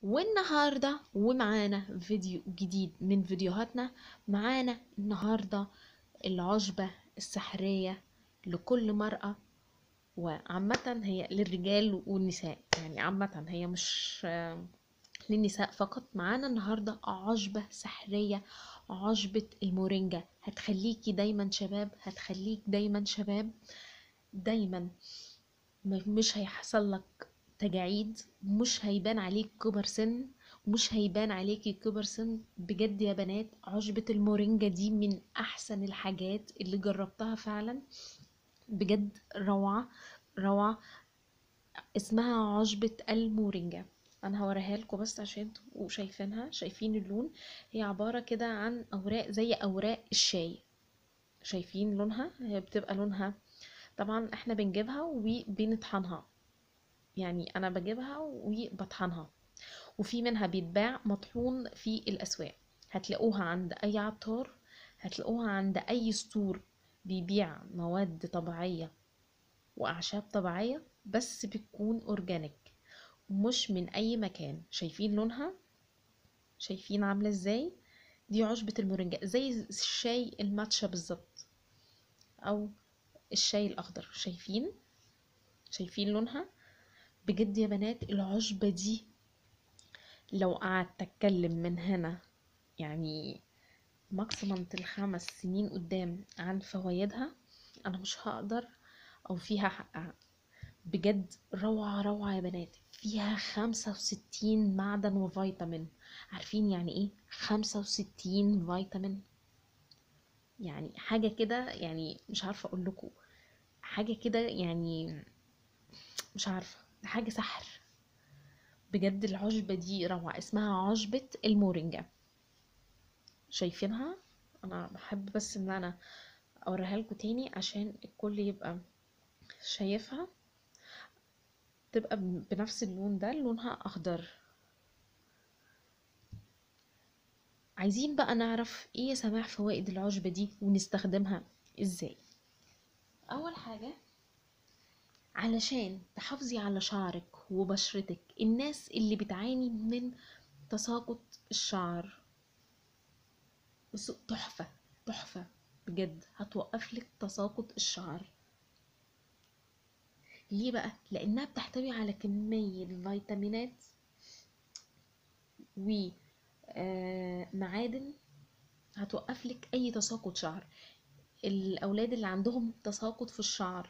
والنهاردة ومعانا فيديو جديد من فيديوهاتنا معانا النهاردة العشبة السحرية لكل مرأة وعامة هي للرجال والنساء يعني عامة هي مش آه، للنساء فقط معانا النهاردة عشبة سحرية عشبة المورينجا هتخليكي دايما شباب هتخليك دايما شباب دايما م- مش هيحصل لك تجاعيد مش هيبان عليك كبر سن مش هيبان عليكي كبر سن بجد يا بنات عشبة المورينجا دي من احسن الحاجات اللي جربتها فعلا بجد روعة روعة اسمها عشبة المورينجا انا هوريها لكم بس عشان تبقوا شايفينها شايفين اللون هي عبارة كده عن اوراق زي اوراق الشاي شايفين لونها هي بتبقى لونها طبعا احنا بنجيبها وبنطحنها يعني انا بجيبها وبطحنها وفي منها بيتباع مطحون في الاسواق هتلاقوها عند اي عطار هتلاقوها عند اي ستور بيبيع مواد طبيعية واعشاب طبيعية بس بتكون اورجانيك مش من اي مكان شايفين لونها شايفين عاملة ازاي دي عشبة المورينجا زي الشاي الماتشا بالظبط او الشاي الاخضر شايفين شايفين لونها بجد يا بنات العشبة دي لو قعدت اتكلم من هنا يعني ماكسيمم الخمس سنين قدام عن فوائدها انا مش هقدر او فيها حقها بجد روعة روعة يا بنات فيها خمسة وستين معدن وفيتامين عارفين يعني ايه خمسة وستين فيتامين يعني حاجة كده يعني مش عارفة اقول لكم حاجة كده يعني مش عارفة حاجة سحر بجد العشبة دي روعة اسمها عشبة المورينجا شايفينها انا بحب بس ان انا اوريها لكم تاني عشان الكل يبقى شايفها تبقى ب- بنفس اللون ده لونها اخضر عايزين بقى نعرف ايه يا سماح فوائد العشبة دي ونستخدمها ازاي اول حاجة علشان تحافظي على شعرك وبشرتك الناس اللي بتعاني من تساقط الشعر بس تحفة تحفة بجد هتوقف لك تساقط الشعر ليه بقى لانها بتحتوي على كمية فيتامينات ومعادن هتوقف لك اي تساقط شعر الاولاد اللي عندهم تساقط في الشعر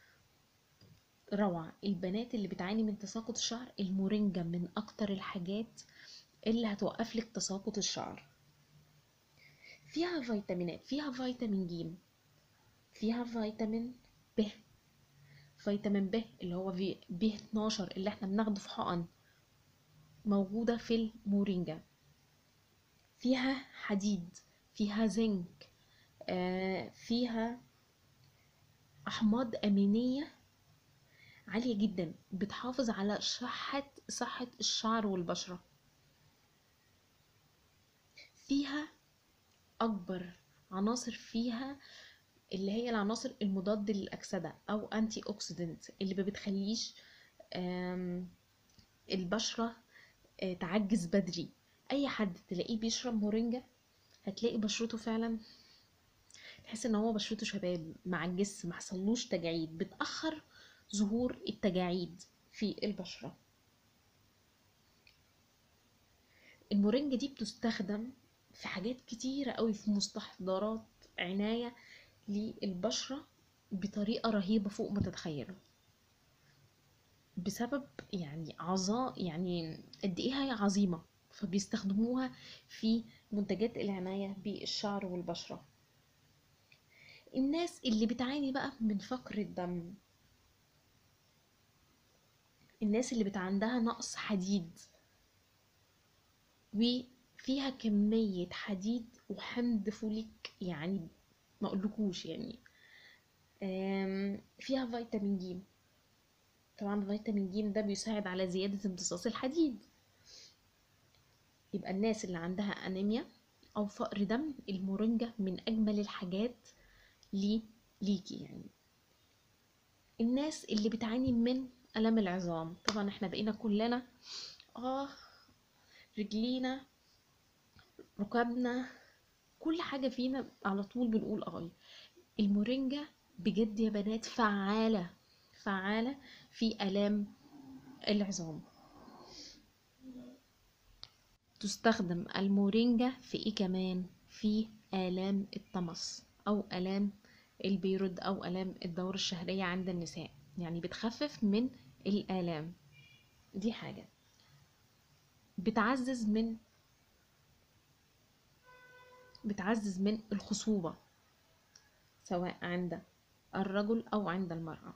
روعة البنات اللي بتعاني من تساقط الشعر المورينجا من اكتر الحاجات اللي هتوقف لك تساقط الشعر فيها فيتامينات فيها فيتامين ج فيها فيتامين ب فيتامين ب اللي هو في ب 12 اللي احنا بناخده في حقن موجودة في المورينجا فيها حديد فيها زنك آه، فيها أحماض أمينية عالية جدا بتحافظ على صحة صحة الشعر والبشرة فيها أكبر عناصر فيها اللي هي العناصر المضادة للأكسدة أو أنتي أوكسيدنت اللي ما بتخليش آم، البشرة آه، تعجز بدري أي حد تلاقيه بيشرب مورينجا هتلاقي بشرته فعلا تحس ان هو بشرته شباب معجز ما حصلوش تجاعيد بتأخر ظهور التجاعيد في البشرة المورينجا دي بتستخدم في حاجات كتيرة قوي في مستحضرات عناية للبشرة بطريقة رهيبة فوق ما تتخيلوا بسبب يعني عظا يعني قد ايه هي عظيمة فبيستخدموها في منتجات العناية بالشعر والبشرة الناس اللي بتعاني بقى من فقر الدم الناس اللي بت عندها نقص حديد وفيها كمية حديد وحمض فوليك يعني ما اقولكوش يعني آم، فيها فيتامين ج طبعا فيتامين ج ده بيساعد على زيادة امتصاص الحديد يبقى الناس اللي عندها انيميا او فقر دم المورينجا من اجمل الحاجات لي ليكي يعني الناس اللي بتعاني من الام العظام طبعا احنا بقينا كلنا اه رجلينا ركبنا كل حاجة فينا على طول بنقول اي المورينجا بجد يا بنات فعالة فعالة في آلام العظام تستخدم المورينجا في ايه كمان في آلام الطمس او آلام البيرود او آلام الدورة الشهرية عند النساء يعني بتخفف من الآلام دي حاجة بتعزز من بتعزز من الخصوبة سواء عند الرجل أو عند المرأة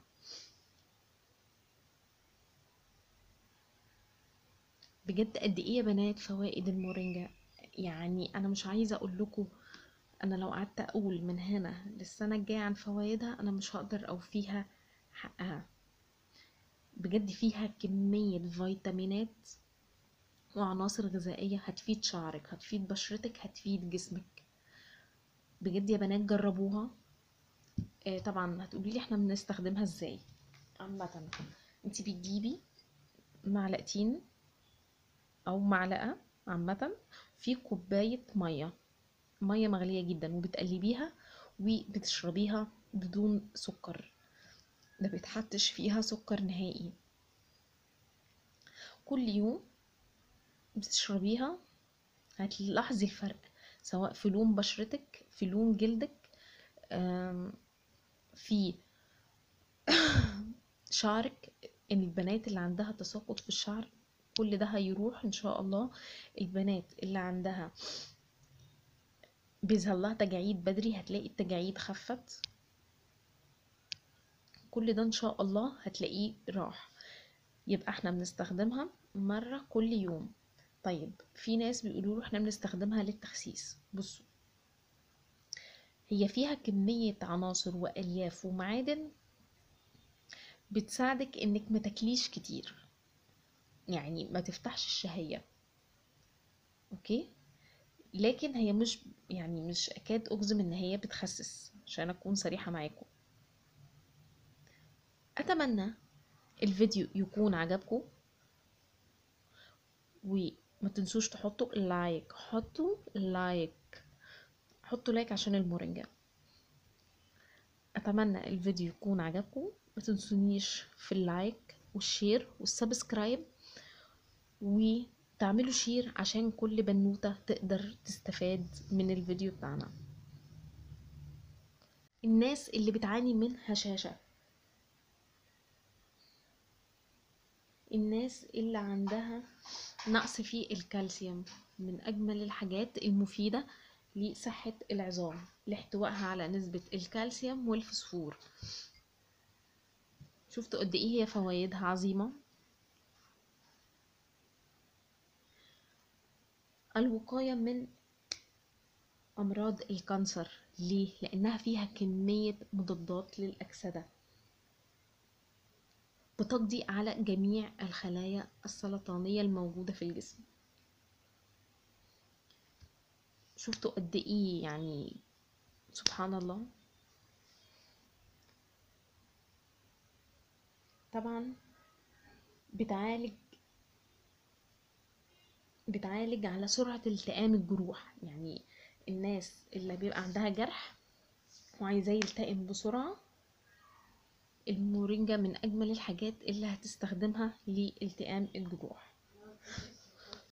بجد قد ايه يا بنات فوائد المورينجا يعني انا مش عايزه اقول لكم انا لو قعدت اقول من هنا للسنه الجايه عن فوائدها انا مش هقدر اوفيها حقها بجد فيها كميه فيتامينات وعناصر غذائيه هتفيد شعرك هتفيد بشرتك هتفيد جسمك بجد يا بنات جربوها آه طبعا هتقولي لي احنا بنستخدمها ازاي عامه انت بتجيبي معلقتين او معلقه عامه في كوبايه ميه ميه مغليه جدا وبتقلبيها وبتشربيها بدون سكر ده بيتحطش فيها سكر نهائي كل يوم بتشربيها هتلاحظي الفرق سواء في لون بشرتك في لون جلدك في شعرك البنات اللي عندها تساقط في الشعر كل ده هيروح ان شاء الله البنات اللي عندها بيظهر لها تجاعيد بدري هتلاقي التجاعيد خفت كل ده ان شاء الله هتلاقيه راح يبقى احنا بنستخدمها مرة كل يوم طيب في ناس بيقولوا احنا بنستخدمها للتخسيس بصوا هي فيها كمية عناصر والياف ومعادن بتساعدك انك ما تاكليش كتير يعني ما تفتحش الشهية اوكي لكن هي مش يعني مش اكاد اجزم ان هي بتخسس عشان اكون صريحة معاكم اتمنى الفيديو يكون عجبكم وما تنسوش تحطوا لايك حطوا لايك حطوا لايك عشان المورينجا اتمنى الفيديو يكون عجبكم ما تنسونيش في اللايك والشير والسبسكرايب وتعملوا شير عشان كل بنوتة تقدر تستفاد من الفيديو بتاعنا الناس اللي بتعاني من هشاشة الناس اللي عندها نقص في الكالسيوم من أجمل الحاجات المفيدة لصحة العظام لاحتوائها على نسبة الكالسيوم والفسفور شفتوا قد ايه هي فوائدها عظيمة الوقاية من أمراض الكانسر ليه؟ لأنها فيها كمية مضادات للأكسدة بتقضي على جميع الخلايا السرطانية الموجودة في الجسم شفتوا قد ايه يعني سبحان الله طبعا بتعالج بتعالج على سرعة التئام الجروح يعني الناس اللي بيبقى عندها جرح وعايزاه يلتئم بسرعة المورينجا من أجمل الحاجات اللي هتستخدمها لالتئام الجروح